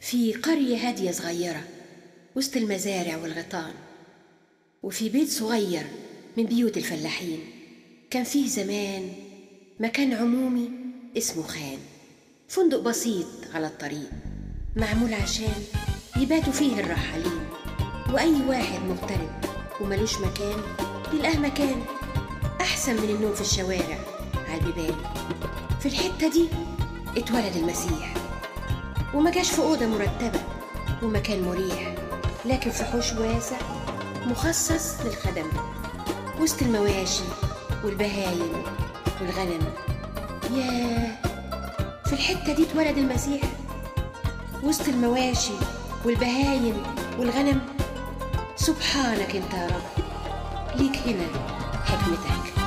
في قرية هادية صغيرة وسط المزارع والغيطان وفي بيت صغير من بيوت الفلاحين كان فيه زمان مكان عمومي اسمه خان فندق بسيط على الطريق معمول عشان يباتوا فيه الرحالين وأي واحد مغترب وملوش مكان يلقاه مكان أحسن من النوم في الشوارع على البيبان في الحتة دي اتولد المسيح وما جاش في أوضة مرتبة ومكان مريح لكن في حوش واسع مخصص للخدم وسط المواشي والبهايم والغنم ياه في الحتة دي اتولد المسيح وسط المواشي والبهايم والغنم سبحانك انت يا رب ليك هنا حكمتك